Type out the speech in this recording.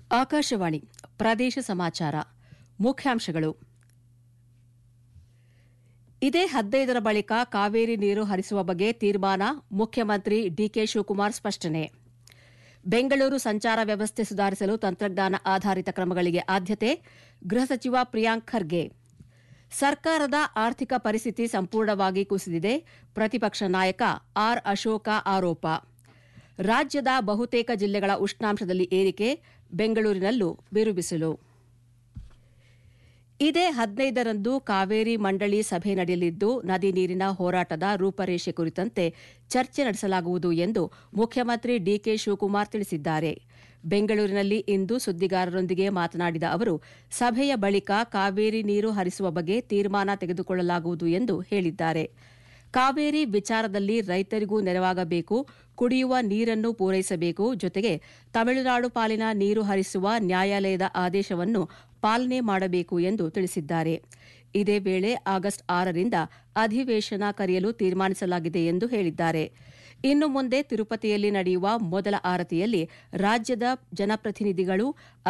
ಆಕಾಶವಾಣಿ ಪ್ರದೇಶ ಸಮಾಚಾರ ಮುಖ್ಯಾಂಶಗಳು ಇದೇ ಹದಿನೈದರ ಬಳಿಕ ಕಾವೇರಿ ನೀರು ಹರಿಸುವ ಬಗ್ಗೆ ತೀರ್ಮಾನ ಮುಖ್ಯಮಂತ್ರಿ ಡಿಕೆ ಶಿವಕುಮಾರ್ ಸ್ಪಷ್ಟನೆ ಬೆಂಗಳೂರು ಸಂಚಾರ ವ್ಯವಸ್ಥೆ ಸುಧಾರಿಸಲು ತಂತ್ರಜ್ಞಾನ ಆಧಾರಿತ ಕ್ರಮಗಳಿಗೆ ಆದ್ಯತೆ ಗೃಹ ಸಚಿವ ಪ್ರಿಯಾಂಕ್ ಖರ್ಗೆ ಸರ್ಕಾರದ ಆರ್ಥಿಕ ಪರಿಸ್ಥಿತಿ ಸಂಪೂರ್ಣವಾಗಿ ಕುಸಿದಿದೆ ಪ್ರತಿಪಕ್ಷ ನಾಯಕ ಆರ್ ಅಶೋಕ ಆರೋಪ ರಾಜ್ಯದ ಬಹುತೇಕ ಜಿಲ್ಲೆಗಳ ಉಷ್ಣಾಂಶದಲ್ಲಿ ಏರಿಕೆ ಬೆಂಗಳೂರಿನಲ್ಲೂ ಬಿರುಬಿಸಿಲು ಇದೇ ಹದಿನೈದರಂದು ಕಾವೇರಿ ಮಂಡಳಿ ಸಭೆ ನಡೆಯಲಿದ್ದು ನದಿ ನೀರಿನ ಹೋರಾಟದ ರೂಪರೇಷೆ ಕುರಿತಂತೆ ಚರ್ಚೆ ನಡೆಸಲಾಗುವುದು ಎಂದು ಮುಖ್ಯಮಂತ್ರಿ ಡಿಕೆ ಶಿವಕುಮಾರ್ ತಿಳಿಸಿದ್ದಾರೆ ಬೆಂಗಳೂರಿನಲ್ಲಿ ಇಂದು ಸುದ್ದಿಗಾರರೊಂದಿಗೆ ಮಾತನಾಡಿದ ಅವರು ಸಭೆಯ ಬಳಿಕ ಕಾವೇರಿ ನೀರು ಹರಿಸುವ ಬಗ್ಗೆ ತೀರ್ಮಾನ ತೆಗೆದುಕೊಳ್ಳಲಾಗುವುದು ಎಂದು ಹೇಳಿದ್ದಾರೆ ಕಾವೇರಿ ವಿಚಾರದಲ್ಲಿ ರೈತರಿಗೂ ನೆರವಾಗಬೇಕು ಕುಡಿಯುವ ನೀರನ್ನು ಪೂರೈಸಬೇಕು ಜೊತೆಗೆ ತಮಿಳುನಾಡು ಪಾಲಿನ ನೀರು ಹರಿಸುವ ನ್ಯಾಯಾಲಯದ ಆದೇಶವನ್ನು ಪಾಲನೆ ಮಾಡಬೇಕು ಎಂದು ತಿಳಿಸಿದ್ದಾರೆ ಇದೇ ವೇಳೆ ಆಗಸ್ಟ್ ಆರರಿಂದ ಅಧಿವೇಶನ ಕರೆಯಲು ತೀರ್ಮಾನಿಸಲಾಗಿದೆ ಎಂದು ಹೇಳಿದ್ದಾರೆ ಇನ್ನು ಮುಂದೆ ತಿರುಪತಿಯಲ್ಲಿ ನಡೆಯುವ ಮೊದಲ ಆರತಿಯಲ್ಲಿ ರಾಜ್ಯದ ಜನಪ್ರತಿನಿಧಿಗಳು